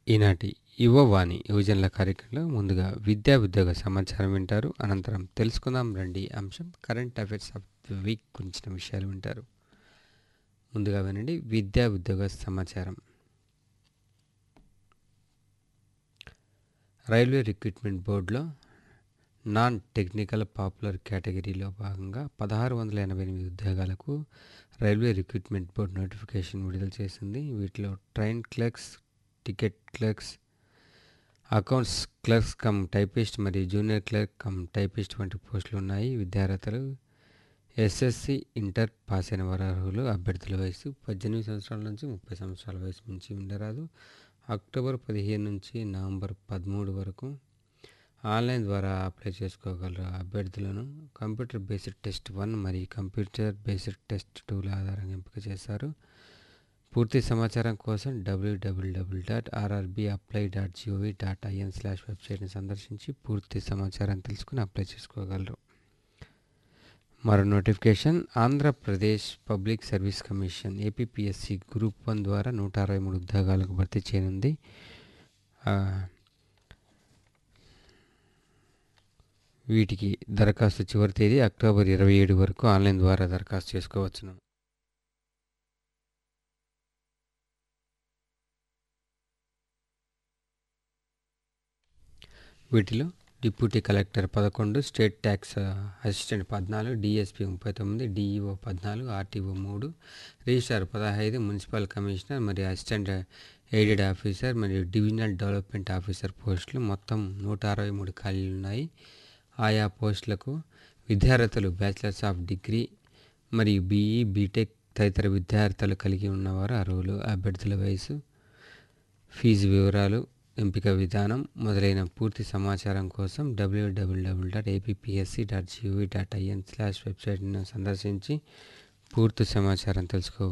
ఈనాటి యువవాణి యువజనుల కార్యక్రమంలో ముందుగా విద్యా ఉద్యోగ సమాచారం వింటారు అనంతరం తెలుసుకుందాం రండి అంశం current affairs of the week గురించిన విషయాలు వింటారు ముందుగా వినండి విద్యా ఉద్యోగ సమాచారం రైల్వే రిక్రూట్మెంట్ బోర్డులో నాన్ టెక్నికల్ పాపులర్ కేటగిరీలో భాగంగా పదహారు వందల ఎనభై ఎనిమిది ఉద్యోగాలకు రైల్వే రిక్రూట్మెంట్ బోర్డు నోటిఫికేషన్ విడుదల చేసింది వీటిలో train clerks ticket clerks accounts clerks cum typist మరియు జూనియర్ క్లర్క్ కమ్ టైపిస్ట్ వంటి పోస్టులు ఉన్నాయి విద్యార్థులు ఎస్ఎస్సి ఇంటర్ పాస్ అయిన వారు అర్హులు అభ్యర్థుల వయసు పద్దెనిమిది సంవత్సరాల నుంచి ముప్పై సంవత్సరాల వయసు నుంచి ఉండరాదు అక్టోబర్ పదిహేను నుంచి నవంబర్ పదమూడు వరకు ఆన్లైన్ ద్వారా అప్లై చేసుకోగలరు అభ్యర్థులను కంప్యూటర్ బేస్డ్ టెస్ట్ వన్ మరియు కంప్యూటర్ బేస్డ్ టెస్ట్ టూల ఆధారంగా ఎంపిక చేశారు పూర్తి సమాచారం కోసం W W W dot R R B apply dot G O V dot I N slash వెబ్సైట్ని సందర్శించి పూర్తి సమాచారం తెలుసుకుని అప్లై చేసుకోగలరు మరో notification Andhra Pradesh public service commission A P P S C group one ద్వారా నూట అరవై మూడు ఉద్యోగాలకు భర్తీ చేయనుంది వీటికి దరఖాస్తు చివరి తేదీ అక్టోబర్ ఇరవై ఏడు వరకు ఆన్లైన్ ద్వారా దరఖాస్తు చేసుకోవచ్చును వీటిలో డిప్యూటీ కలెక్టర్ పదకొండు స్టేట్ ట్యాక్స్ అసిస్టెంట్ పద్నాలుగు డిఎస్పి ముప్పై తొమ్మిది డిఈఓ పద్నాలుగు ఆర్టీఓ మూడు రిజిస్టార్ పదహైదు మున్సిపల్ కమిషనర్ మరియు అసిస్టెంట్ ఎయిడెడ్ ఆఫీసర్ మరియు డివిజనల్ డెవలప్మెంట్ ఆఫీసర్ పోస్టులు మొత్తం నూట అరవై మూడు ఖాళీలు ఉన్నాయి ఆయా పోస్టులకు విద్యార్థులు బ్యాచిలర్స్ ఆఫ్ డిగ్రీ మరియు బీఈ బీటెక్ తదితర విద్యార్థులు కలిగి ఉన్నవారు అర్హులు అభ్యర్థుల వయసు ఫీజు వివరాలు ఎంపిక విధానం మొదలైన పూర్తి సమాచారం కోసం W W W dot A P S C dot G O V dot I N slash వెబ్సైట్ను సందర్శించి పూర్తి సమాచారం తెలుసుకో